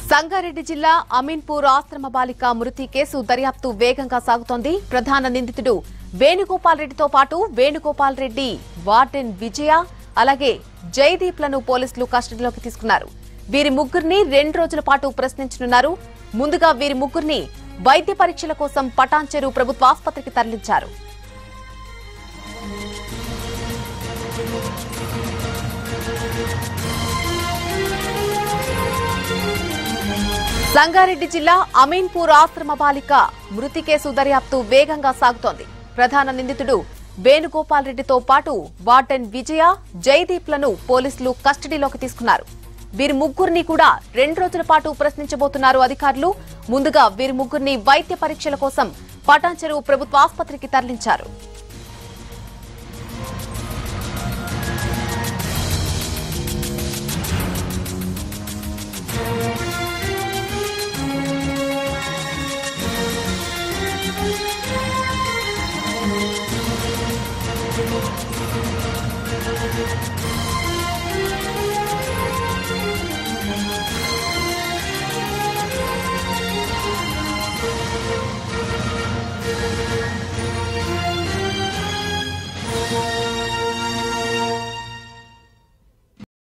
సంగారెడ్డి జిల్లా అమీన్పూర్ ఆశ్రమ బాలిక మృతి కేసు దర్యాప్తు వేగంగా సాగుతోంది ప్రధాన నిందితుడు వేణుగోపాల్ రెడ్డితో పాటు వేణుగోపాల్ రెడ్డి వార్డెన్ విజయ అలాగే జయదీప్ లను పోలీసులు కస్టడీలోకి తీసుకున్నారు వీరి ముగ్గురిని రెండు రోజుల పాటు ప్రశ్నించనున్నారు ముందుగా వీరి ముగ్గురిని వైద్య పరీక్షల కోసం పటాన్చెరు ప్రభుత్వ ఆసుపత్రికి తరలించారు సంగారెడ్డి జిల్లా అమీన్పూర్ ఆశ్రమ బాలిక మృతి కేసు దర్యాప్తు వేగంగా సాగుతోంది ప్రధాన నిందితుడు వేణుగోపాల్ రెడ్డితో పాటు వార్డెన్ విజయ జయదీప్ లను పోలీసులు కస్టడీలోకి తీసుకున్నారు వీరి ముగ్గురిని కూడా రెండు రోజుల పాటు ప్రశ్నించబోతున్నారు అధికారులు ముందుగా వీరి ముగ్గురిని వైద్య పరీక్షల కోసం పటాన్చెరు ప్రభుత్వ ఆసుపత్రికి తరలించారు